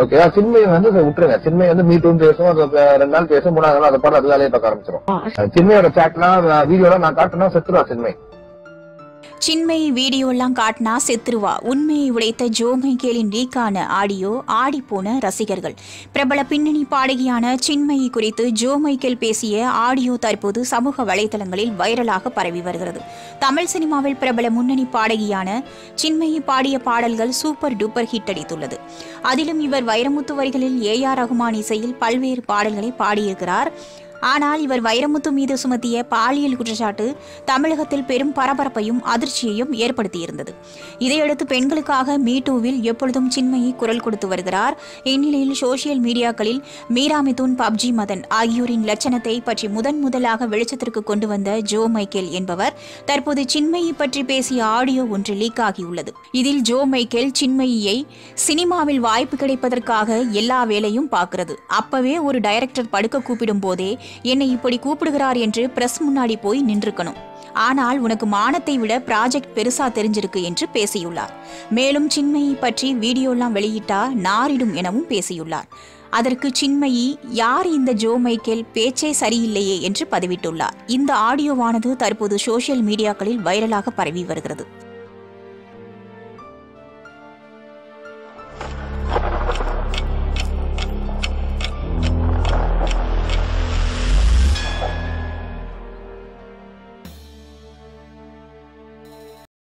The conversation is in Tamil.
ஓகே சின்மை வந்து இதை விட்டுருங்க சின்மை வந்து மீட்டும் பேசும் அது அஹ், ரெண்டு நாள் பேசும் மூணாவது நாள் அதை பாட்டு அது வேலையை பார்க்க ஆரம்பிச்சிடும் அஹ், சின்மையோட சாட்லாம் வீடியோலாம் நான் காட்டினா செத்துருவா சின்மை சின்மை வீடியோலாம் காட்டினா செத்துருவா உண்மையை உடைத்த ஜோ மைக்கேலின் லீக்கான ஆடியோ ஆடிப்போன ரசிகர்கள் பிரபல பின்னணி பாடகியான சின்மயி குறித்து ஜோ மைக்கேல் பேசிய ஆடியோ தற்போது சமூக வலைதளங்களில் வைரலாக பரவி வருகிறது தமிழ் சினிமாவில் பிரபல முன்னணி பாடகியான சின்மயி பாடிய பாடல்கள் சூப்பர் டூப்பர் ஹிட் அடித்துள்ளது அதிலும் இவர் வைரமுத்து வரிகளில் ஏ ஆர் ரகுமான் இசையில் பல்வேறு பாடல்களை பாடியிருக்கிறார் ஆனால் இவர் வைரமுத்து மீது சுமத்திய பாலியல் குற்றச்சாட்டு தமிழகத்தில் பெரும் பரபரப்பையும் அதிர்ச்சியையும் ஏற்படுத்தியிருந்தது இதையடுத்து பெண்களுக்காக மீ டூவில் எப்பொழுதும் சின்மயி குரல் கொடுத்து வருகிறார் இந்நிலையில் சோசியல் மீடியாக்களில் மீரா மிதுன் பப்ஜி மதன் ஆகியோரின் லட்சணத்தை பற்றி முதன் முதலாக வெளிச்சத்திற்கு கொண்டு வந்த ஜோ மைக்கேல் என்பவர் தற்போது சின்மயி பற்றி பேசிய ஆடியோ ஒன்று லீக் ஆகியுள்ளது இதில் ஜோ மைக்கேல் சின்மயியை சினிமாவில் வாய்ப்பு கிடைப்பதற்காக எல்லா வேலையும் பார்க்கிறது அப்பவே ஒரு டைரக்டர் படுக்க கூப்பிடும் போதே என்னை இப்படி கூப்பிடுகிறார் என்று பிரஸ் முன்னாடி போய் நின்றுக்கணும் ஆனால் உனக்கு மானத்தை விட ப்ராஜெக்ட் பெருசா தெரிஞ்சிருக்கு என்று பேசியுள்ளார் மேலும் சின்மயி பற்றி வீடியோலாம் வெளியிட்டா நாரிடும் எனவும் பேசியுள்ளார் அதற்கு சின்மயி யார் இந்த ஜோ மைக்கேல் பேச்சே சரியில்லையே என்று பதிவிட்டுள்ளார் இந்த ஆடியோவானது தற்போது சோஷியல் மீடியாக்களில் வைரலாக பரவி வருகிறது